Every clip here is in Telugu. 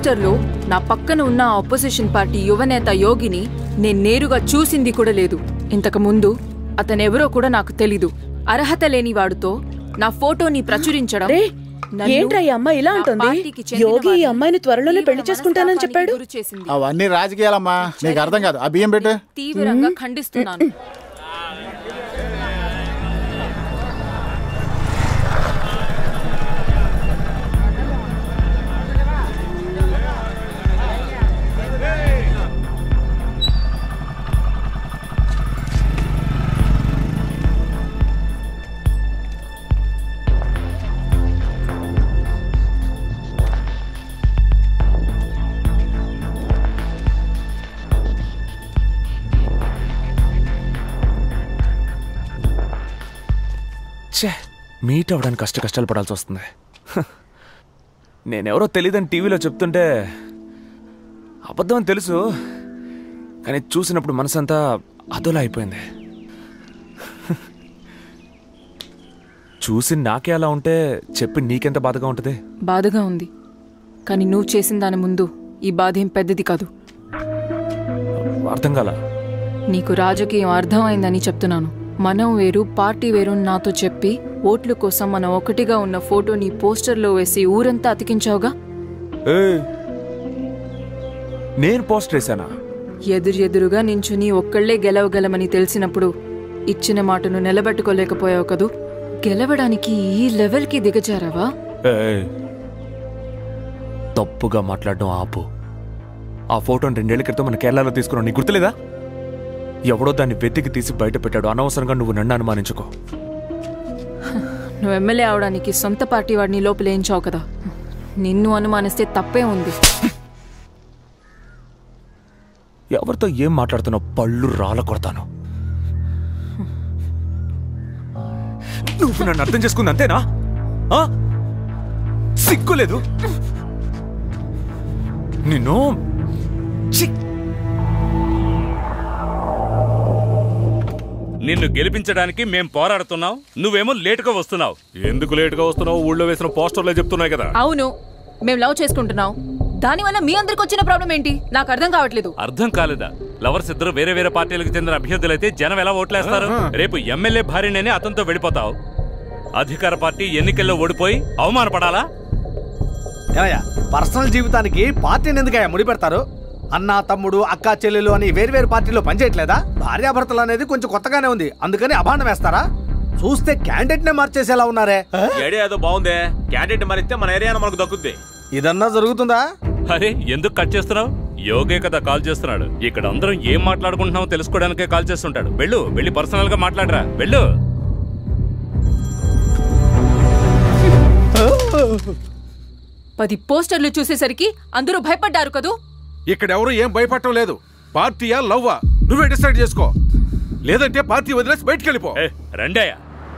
పోస్టర్లో నా పక్కన ఉన్న ఆపోజిషన్ పార్టీ యువనేత యోగిని నేను నేరుగా చూసింది కూడా లేదు ఇంతకు ముందు అతనెవరో కూడా నాకు తెలీదు అర్హత లేని వాడితో నా ఫోటోని ప్రచురించడం రే నన్ను, ఏంట్రా ఈ అమ్మాయి ఇలా నా అంటుంది పార్టీకి చెందిన యోగి ఈ వారిని అమ్మాయిని త్వరలోనే తీవ్ర పెళ్లి చేసుకుంటానని మనస్తాపానికి చెప్పాడు గురి చేసింది. అవన్నీ రాజకీయాలమ్మా నీకు అర్థం కాదు ఆ బియ్యం పెట్టు తీవ్రంగా ఖండిస్తున్నాను ఛే మీట్ అవ్వడానికి కష్ట కష్టాలు పడాల్సి వస్తుంది హ. నేనెవరో తెలియదని టీవీలో చెప్తుంటే అబద్ధం అని తెలుసు కానీ చూసినప్పుడు మనసంతా అదోలా అయిపోయింది హ. చూసి నాకే అలా ఉంటే చెప్పి నీకెంత బాధగా ఉంటుంది బాధగా ఉంది కానీ నువ్వు చేసిన దాని ముందు ఈ బాధ ఏం పెద్దది కాదు అర్థం కాల నీకు రాజకీయం అర్థమైందని చెప్తున్నాను మనం వేరు పార్టీ వేరు అని నాతో చెప్పి ఓట్ల కోసం మనం ఒకటిగా ఉన్న ఫోటోని పోస్టర్లో వేసి ఊరంతా అతికించావుగా ఏయ్, నేను పోస్ట్ వేసానా ఎదురు ఎదురుగా నించుని ఒక్కళ్లే గెలవగలమని తెలిసినప్పుడు ఇచ్చిన మాటను నిలబెట్టుకోలేకపోయావు కదూ గెలవడానికి ఈ లెవెల్కి దిగజారావా ఏయ్, తప్పుగా మాట్లాడడం ఆపు ఆ ఫోటోని రెండేళ్ల క్రితం మన కేరళలో తీసుకున్నావు నీకు గుర్తులేదా ఎవడో దాన్ని వెతికి తీసి బయట పెట్టాడు అనవసరంగా నువ్వు నన్ను అనుమానించుకో నువ్వు ఎమ్మెల్యే అవడానికి సొంత పార్టీ వాడిని లోపలేయించావు కదా నిన్ను అనుమానిస్తే తప్పే ఉంది ఎవరితో ఏం మాట్లాడుతున్నావు పళ్ళు రాల కొడతాను నువ్వు నన్ను అర్థం చేసుకుంది అంతేనా ఆ? సిగ్గులేదు నిన్ను ఛీ! నిన్ను గెలిపించడానికి మేం పోరాడుతున్నాం నువ్వేమో లేటుగా వస్తున్నావు ఎందుకు లేటుగా వస్తున్నావు ఊళ్ళో వేసిన పోస్టర్లే చెప్తున్నాయి కదా అవును మేము లవ్ చేసుకుంటున్నాం దానివల్ల మీ అందరికి వచ్చిన ప్రాబ్లం ఏంటి నాకు అర్థం కావట్లేదు అర్థం కాలేదా లవర్స్ ఇద్దరు వేరే వేరే పార్టీలకు చెందిన అభ్యర్థులైతే జనం ఎలా ఓట్లేస్తారు రేపు ఎమ్మెల్యే భార్యనని అతనితో వెళ్ళిపోతావు అధికార పార్టీ ఎన్నికల్లో ఓడిపోయి అవమానపడాలా ఏమయ్యా పర్సనల్ జీవితానికి పార్టీని ఎందుకయ్యా ముడి పెడతారు అన్న తమ్ముడు అక్క చెల్లెలు అని వేర్వేరు పార్టీలో పనిచేయట్లేదా భార్యాభర్తలు అనేది కొంచెం కొత్తగానే ఉంది అందుకని అభాండం వేస్తారా చూస్తే క్యాండిడేట్ నే మార్చేసేలా ఉన్నారే ఐడియా ఏదో బాగుందే క్యాండిడేట్ మరిస్తే మన ఏరియాను మనకు దక్కుద్ది ఇదన్నా జరుగుతుందా అరే ఎందుకు కట్ చేస్తున్నావు యోగే కదా కాల్ చేస్తున్నాడు ఇక్కడ అందరం ఏం మాట్లాడుకుంటున్నామో తెలుసుకోవడానికే కాల్ చేస్తుంటాడు వెళ్ళు వెళ్ళి పర్సనల్ గా మాట్లాడరా వెళ్ళు పది పోస్టర్లు చూసేసరికి అందరూ భయపడ్డారు కదూ ఇక్కడ ఎవరు ఏం భయపడటం లేదు పార్టీయా లవ్వా నువ్వే డిసైడ్ చేసుకో లేదంటే పార్టీ వదిలేసి బయటికి వెళ్ళిపో ఏ రండయ్యా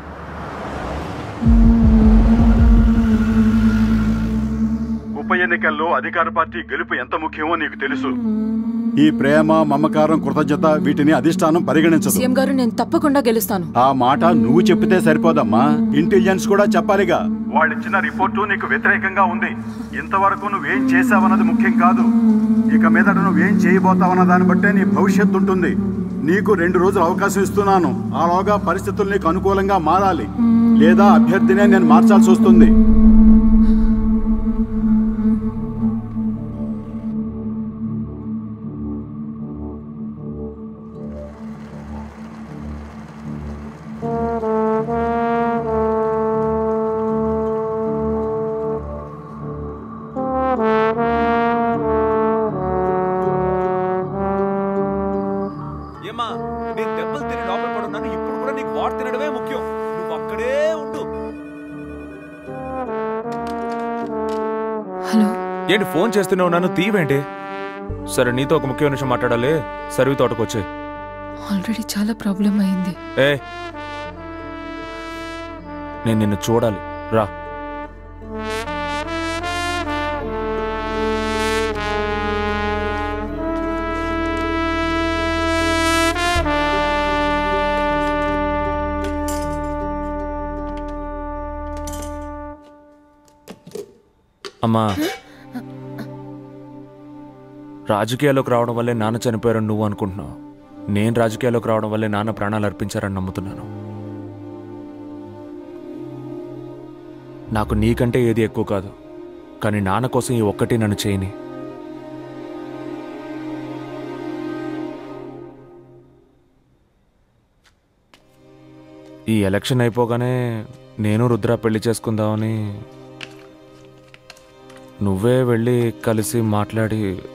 ఉప ఎన్నికల్లో అధికార పార్టీ గెలుపు ఎంత ముఖ్యమో నీకు తెలుసు ఈ ప్రేమ మమకారం కృతజ్ఞత వీటిని అధిష్టానం పరిగణించదు సీఎం గారు నేను తప్పకుండా గెలుస్తాను ఆ మాట నువ్వు చెప్పితే సరిపోదమ్మా ఇంటెలిజెన్స్ కూడా చెప్పాలిగా వాళ్ళిచ్చిన రిపోర్టు నీకు వ్యతిరేకంగా ఉంది ఇంతవరకు నువ్వేం చేశావన్నది ముఖ్యం కాదు ఇక మీదట నువ్వేం చేయబోతావన్న దాన్ని బట్టే నీ భవిష్యత్తు ఉంటుంది నీకు రెండు రోజులు అవకాశం ఇస్తున్నాను ఆలోగా పరిస్థితులు నీకు అనుకూలంగా మారాలి లేదా అభ్యర్థినే నేను మార్చాల్సి వస్తుంది ఏమా నేను దెబ్బలు తిని లోపల పడున్నాను ఇప్పుడు కూడా నీకు వాటర్ తినడమే ముఖ్యం నువ్వు అక్కడే ఉండు హలో ఏంటి ఫోన్ చేస్తూనే ఉన్నాను తీవేంటి సరే నీతో ఒక ముఖ్యమైన విషయం మాట్లాడాలి సర్వి తోటకు వచ్చే ఆల్రెడీ చాలా ప్రాబ్లం అయింది ఏ నేను నిన్ను చూడాలి రా అమ్మా రాజకీయాల్లోకి రావడం వల్లే నాన్న చనిపోయారని నువ్వు అనుకుంటున్నావు నేను రాజకీయాల్లోకి రావడం వల్లే నాన్న ప్రాణాలు అర్పించారని నమ్ముతున్నాను నాకు నీకంటే ఏది ఎక్కువ కాదు కానీ నాన్న కోసం ఈ ఒక్కటి నన్ను చేయని ఈ ఎలక్షన్ అయిపోగానే నేను రుద్ర పెళ్లి చేసుకుందామని నువ్వే వెళ్ళి కలిసి మాట్లాడి